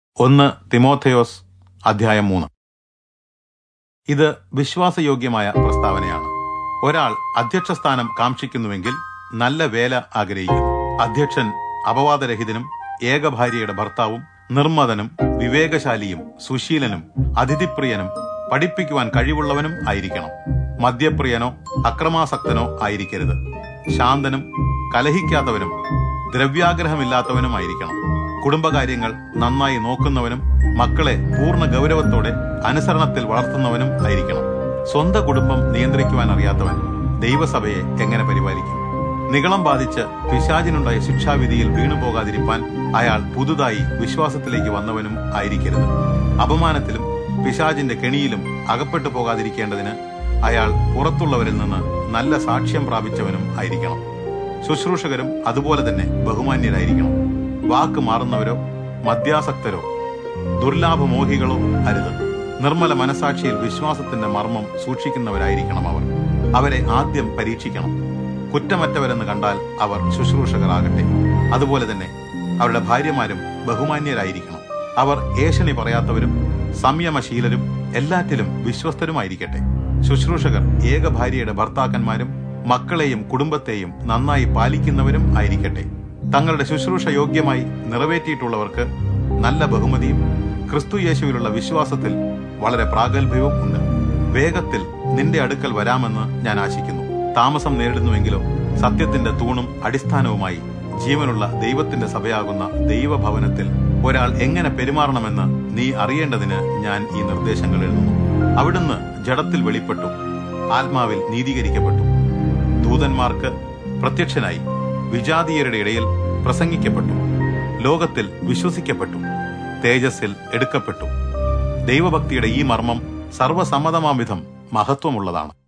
ഒന്ന് തിമോഥയോസ് അധ്യായം മൂന്ന് ഇത് വിശ്വാസയോഗ്യമായ പ്രസ്താവനയാണ് ഒരാൾ അധ്യക്ഷസ്ഥാനം കാക്ഷിക്കുന്നുവെങ്കിൽ നല്ല വേല ആഗ്രഹിക്കുന്നു അധ്യക്ഷൻ അപവാദരഹിതനും ഏകഭാര്യയുടെ ഭർത്താവും നിർമ്മതനും വിവേകശാലിയും സുശീലനും അതിഥിപ്രിയനും പഠിപ്പിക്കുവാൻ കഴിവുള്ളവനും ആയിരിക്കണം മദ്യപ്രിയനോ അക്രമാസക്തനോ ആയിരിക്കരുത് ശാന്തനും കലഹിക്കാത്തവനും ദ്രവ്യാഗ്രഹമില്ലാത്തവനുമായിരിക്കണം കുടുംബകാര്യങ്ങൾ നന്നായി നോക്കുന്നവനും മക്കളെ പൂർണ്ണ ഗൗരവത്തോടെ അനുസരണത്തിൽ വളർത്തുന്നവനും ആയിരിക്കണം സ്വന്തം കുടുംബം നിയന്ത്രിക്കുവാൻ അറിയാത്തവൻ ദൈവസഭയെ എങ്ങനെ പരിപാലിക്കും നികളം ബാധിച്ച് പിശാചിനുണ്ടായ ശിക്ഷാവിധിയിൽ വീണുപോകാതിരിപ്പാൻ അയാൾ പുതുതായി വിശ്വാസത്തിലേക്ക് വന്നവനും ആയിരിക്കരുത് അപമാനത്തിലും പിശാചിന്റെ കെണിയിലും അകപ്പെട്ടു പോകാതിരിക്കേണ്ടതിന് അയാൾ പുറത്തുള്ളവരിൽ നിന്ന് നല്ല സാക്ഷ്യം പ്രാപിച്ചവനും ആയിരിക്കണം ശുശ്രൂഷകരും അതുപോലെ തന്നെ ബഹുമാന്യരായിരിക്കണം വാക്ക് മാറുന്നവരോ മദ്യാസക്തരോ ദുർലാഭമോഹികളോ അരുത് നിർമ്മല മനസാക്ഷിയിൽ വിശ്വാസത്തിന്റെ മർമ്മം സൂക്ഷിക്കുന്നവരായിരിക്കണം അവർ അവരെ ആദ്യം പരീക്ഷിക്കണം കുറ്റമറ്റവരെന്ന് കണ്ടാൽ അവർ ശുശ്രൂഷകരാകട്ടെ അതുപോലെ തന്നെ അവരുടെ ഭാര്യമാരും ബഹുമാന്യരായിരിക്കണം അവർ ഏഷണി പറയാത്തവരും സംയമശീലരും എല്ലാറ്റിലും വിശ്വസ്തരുമായിരിക്കട്ടെ ശുശ്രൂഷകർ ഏക ഭാര്യയുടെ ഭർത്താക്കന്മാരും മക്കളെയും കുടുംബത്തെയും നന്നായി പാലിക്കുന്നവരും ആയിരിക്കട്ടെ തങ്ങളുടെ ശുശ്രൂഷ യോഗ്യമായി നിറവേറ്റിയിട്ടുള്ളവർക്ക് നല്ല ബഹുമതിയും ക്രിസ്തു യേശുവിലുള്ള വിശ്വാസത്തിൽ വളരെ പ്രാഗൽഭ്യവും ഉണ്ട് വേഗത്തിൽ നിന്റെ അടുക്കൽ വരാമെന്ന് ഞാൻ ആശിക്കുന്നു താമസം നേരിടുന്നുവെങ്കിലോ സത്യത്തിന്റെ തൂണും അടിസ്ഥാനവുമായി ജീവനുള്ള ദൈവത്തിന്റെ സഭയാകുന്ന ദൈവഭവനത്തിൽ ഒരാൾ എങ്ങനെ പെരുമാറണമെന്ന് നീ അറിയേണ്ടതിന് ഞാൻ ഈ നിർദ്ദേശങ്ങൾ എഴുതുന്നു അവിടുന്ന് ജഡത്തിൽ വെളിപ്പെട്ടു ആത്മാവിൽ നീതീകരിക്കപ്പെട്ടു ദൂതന്മാർക്ക് പ്രത്യക്ഷനായി വിജാതീയരുടെ ഇടയിൽ പ്രസംഗിക്കപ്പെട്ടു ലോകത്തിൽ വിശ്വസിക്കപ്പെട്ടു തേജസ്സിൽ എടുക്കപ്പെട്ടു ദൈവഭക്തിയുടെ ഈ മർമ്മം സർവസമ്മതമാം വിധം മഹത്വമുള്ളതാണ്